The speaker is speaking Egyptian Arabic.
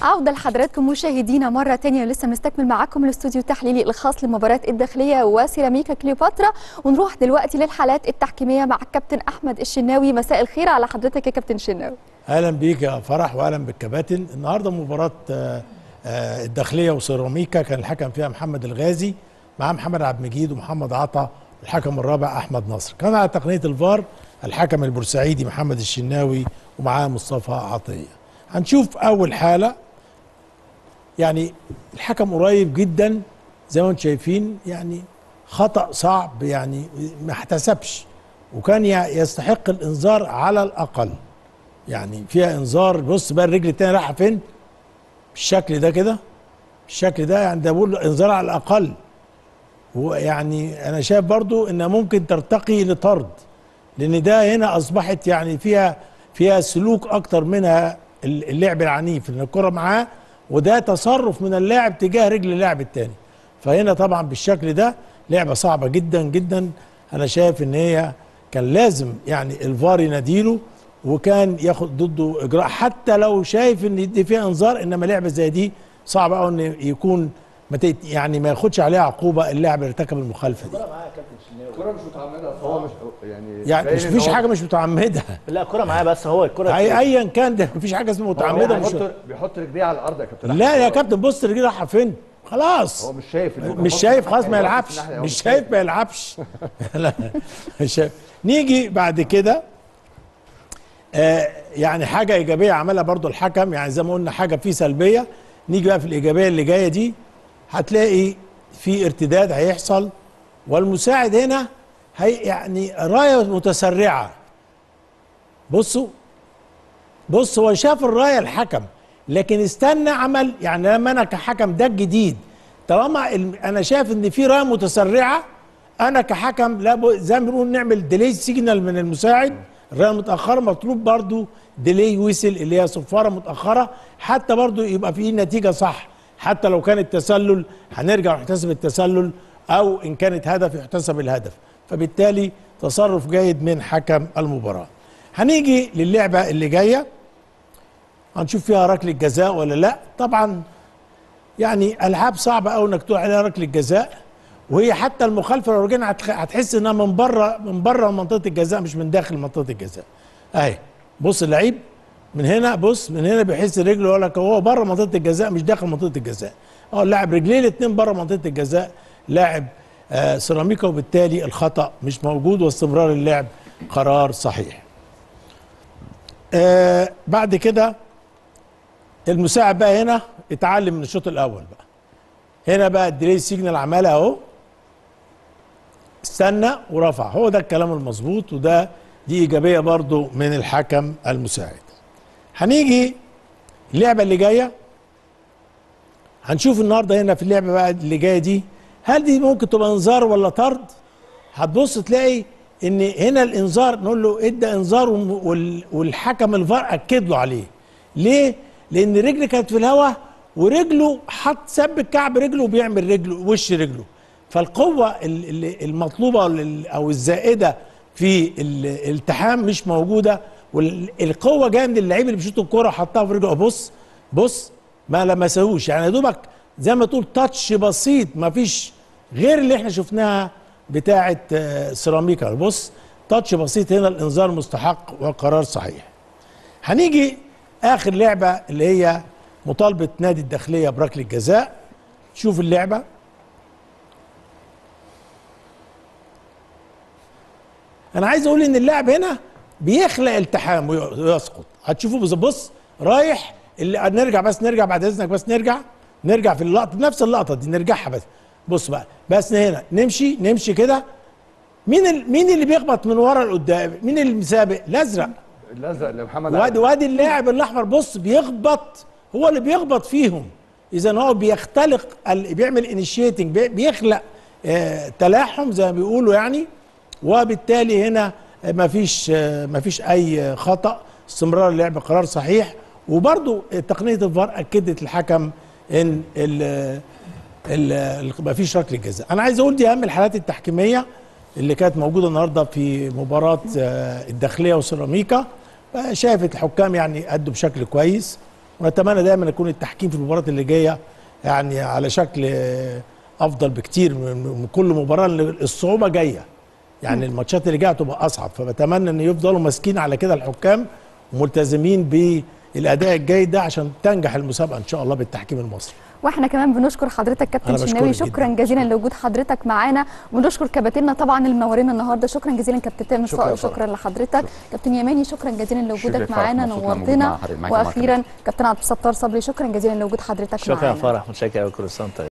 عودة لحضراتكم مشاهدينا مرة تانية لسه بنستكمل معاكم الاستوديو التحليلي الخاص لمباراة الداخلية وسيراميكا كليوباترا ونروح دلوقتي للحالات التحكيمية مع الكابتن أحمد الشناوي مساء الخير على حضرتك يا كابتن شناوي اهلا بيك يا فرح واهلا بالكباتن النهارده مباراه آه، آه، الداخليه وسيراميكا كان الحكم فيها محمد الغازي مع محمد عبد المجيد ومحمد عطا والحكم الرابع احمد نصر كان على تقنيه الفار الحكم البورسعيدي محمد الشناوي ومعاه مصطفى عطيه هنشوف اول حاله يعني الحكم قريب جدا زي ما انتم شايفين يعني خطا صعب يعني ما احتسبش وكان ي- يستحق الانذار على الاقل يعني فيها انذار بص بقى الرجل التانية رايحه فين بالشكل ده كده بالشكل ده يعني ده بقول انذار على الاقل ويعني انا شايف برضو انها ممكن ترتقي لطرد لان ده هنا اصبحت يعني فيها فيها سلوك اكتر منها اللعب العنيف ان الكره معاه وده تصرف من اللاعب تجاه رجل اللاعب التاني فهنا طبعا بالشكل ده لعبه صعبه جدا جدا انا شايف ان هي كان لازم يعني الفار يناديله وكان ياخد ضده اجراء حتى لو شايف ان دي فيها انذار انما لعبه زي دي صعب قوي ان يكون ما تت- يعني ما ياخدش عليها عقوبه اللاعب اللي ارتكب المخالفه دي الكرة مش متعمدة هو مش يعني يعني باين مش إن فيش هو حاجه مش متعمده لا الكرة معاه بس هو الكرة أي ايا كان ده مفيش حاجه اسمها هو متعمده مش بيحط بيحط رجليه على الارض يا كابتن لا أحمد. يا كابتن بص رجليه رايحه فين خلاص هو مش شايف إن هو مش بيحط شايف خلاص يعني ما واقف يلعبش في الناحية، هو مش شايف ما يلعبش لا مش شايف نيجي بعد كده آه يعني حاجه ايجابيه عملها برضو الحكم يعني زي ما قلنا حاجه فيه سلبيه نيجي بقى في الايجابيه اللي جايه دي هتلاقي في ارتداد هيحصل والمساعد هنا هي يعني رايه متسرعه بصوا بص هو شاف الرايه الحكم لكن استنى عمل يعني لما انا كحكم ده الجديد طالما ال- انا شايف ان في رايه متسرعه انا كحكم لا ب- زي ما بنقول نعمل ديلي سيجنال من المساعد الرايه المتاخره مطلوب برضو ديلي ويسل اللي هي صفاره متاخره حتى برضو يبقى في نتيجه صح حتى لو كان التسلل هنرجع نحتسب التسلل او ان كانت هدف يحتسب الهدف فبالتالي تصرف جيد من حكم المباراه هنيجي للعبه اللي جايه هنشوف فيها ركله جزاء ولا لا طبعا يعني العاب صعبه قوي انك تقول عليها ركله جزاء وهي حتى المخالفه لو رجعنا هتخ- هتحس انها من بره من بره منطقه الجزاء مش من داخل منطقه الجزاء اهي بص اللعيب من هنا بص من هنا بيحس رجله يقول لك هو بره منطقه الجزاء مش داخل منطقه الجزاء اه اللاعب رجليه الاثنين بره منطقه الجزاء لاعب آه سيراميكا وبالتالي الخطا مش موجود واستمرار اللعب قرار صحيح آه بعد كده المساعد بقى هنا اتعلم من الشوط الاول بقى هنا بقى الديلي سيجنال عملها اهو استنى ورفع هو ده الكلام المظبوط وده دي ايجابيه برضو من الحكم المساعد هنيجي اللعبه اللي جايه هنشوف النهارده هنا في اللعبه بقى اللي جايه دي هل دي ممكن تبقى انذار ولا طرد هتبص تلاقي ان هنا الانذار نقول له ادى انذار وم- وال- والحكم الفار اكد له عليه ليه لان رجل كانت في الهواء ورجله حط سب كعب رجله وبيعمل رجله وش رجله فالقوه ال- ال- المطلوبه وال- او الزائده في ال- الالتحام مش موجوده والقوه جايه من اللعيب اللي بيشوط الكوره وحطها في رجله بص بص ما لمسهوش يعني يا دوبك زي ما تقول تاتش بسيط ما فيش غير اللي احنا شفناها بتاعه آه، سيراميكا بص تاتش بسيط هنا الانذار مستحق وقرار صحيح هنيجي اخر لعبه اللي هي مطالبه نادي الداخليه بركله جزاء شوف اللعبه انا عايز اقول ان اللاعب هنا بيخلق التحام وي- ويسقط هتشوفوا بز- بص رايح اللي نرجع بس نرجع بعد اذنك بس نرجع نرجع في اللقطه نفس اللقطه دي نرجعها بس بص بقى بس هنا نمشي نمشي كده مين ال... مين اللي بيخبط من ورا لقدام مين اللي سابق الازرق الازرق اللي محمد وادي علي. وادي اللاعب الاحمر بص بيخبط هو اللي بيخبط فيهم اذا هو بيختلق ال- بيعمل انيشيتنج بيخلق آه تلاحم زي ما بيقولوا يعني وبالتالي هنا ما فيش ما فيش اي خطا استمرار اللعب قرار صحيح وبرضو تقنيه الفار اكدت الحكم ان ال ما فيش ركله جزاء انا عايز اقول دي اهم الحالات التحكيميه اللي كانت موجوده النهارده في مباراه آه، الداخليه وسيراميكا شافت الحكام يعني ادوا بشكل كويس ونتمنى دايما يكون التحكيم في المباراه اللي جايه يعني على شكل آه، افضل بكتير من من كل مباراه لأن الصعوبه جايه يعني الماتشات اللي جايه هتبقى اصعب فبتمنى ان يفضلوا ماسكين على كده الحكام وملتزمين بالاداء الجيد ده عشان تنجح المسابقه ان شاء الله بالتحكيم المصري واحنا كمان بنشكر حضرتك كابتن أنا شناوي بشكرك شكرا جداً. جزيلا لوجود حضرتك معانا وبنشكر كباتننا طبعا اللي منورينا النهارده شكرا جزيلا كابتن تامر شكراً صقر يا فرح. شكرا لحضرتك كابتن يماني شكرا جزيلا شكراً لوجودك يا فرح. معانا مبسوط إن أنا موجود نورتنا مع حضرتك- معاكي ومع واخيرا كابتن عبد الستار صبري شكرا جزيلا لوجود حضرتك شكرا يا معانا فرح متشكر قوي كل سنه وأنت طيب